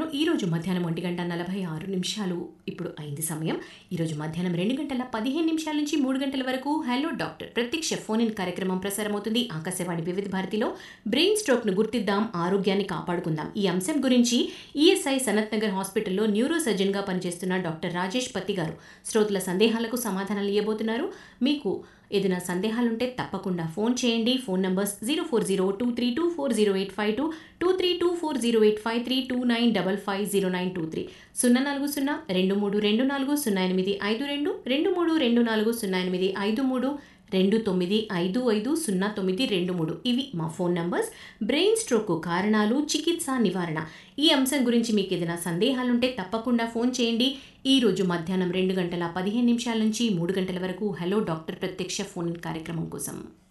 ఈరోజు మధ్యాహ్నం ఒంటి గంట నలభై ఆరు నిమిషాలు ఇప్పుడు అయింది సమయం ఈరోజు మధ్యాహ్నం రెండు గంటల పదిహేను నిమిషాల నుంచి మూడు గంటల వరకు హలో డాక్టర్ ప్రత్యక్ష ఫోన్ ఇన్ కార్యక్రమం ప్రసారమవుతుంది ఆకాశవాణి వివిధ భారతిలో బ్రెయిన్ స్ట్రోక్ను గుర్తిద్దాం ఆరోగ్యాన్ని కాపాడుకుందాం ఈ అంశం గురించి ఈఎస్ఐ సనత్ నగర్ హాస్పిటల్లో న్యూరో సర్జన్గా పనిచేస్తున్న డాక్టర్ రాజేష్ పత్తి గారు శ్రోతల సందేహాలకు సమాధానాలు ఇవ్వబోతున్నారు మీకు ఏదైనా సందేహాలుంటే తప్పకుండా ఫోన్ చేయండి phone numbers zero four zero two three two four zero eight five two two three two four zero eight five three two nine double five zero nine two three సున్నా నాలుగు సున్నా రెండు మూడు రెండు నాలుగు సున్నా ఎనిమిది ఐదు రెండు రెండు మూడు రెండు నాలుగు సున్నా ఎనిమిది ఐదు మూడు రెండు తొమ్మిది ఐదు ఐదు సున్నా తొమ్మిది రెండు మూడు ఇవి మా ఫోన్ నంబర్స్ బ్రెయిన్ స్ట్రోక్ కారణాలు చికిత్స నివారణ ఈ అంశం గురించి మీకు ఏదైనా సందేహాలుంటే తప్పకుండా ఫోన్ చేయండి ఈ రోజు మధ్యాహ్నం రెండు గంటల పదిహేను నిమిషాల నుంచి మూడు గంటల వరకు హలో డాక్టర్ ప్రత్యక్ష ఫోన్ ఇన్ కార్యక్రమం కోసం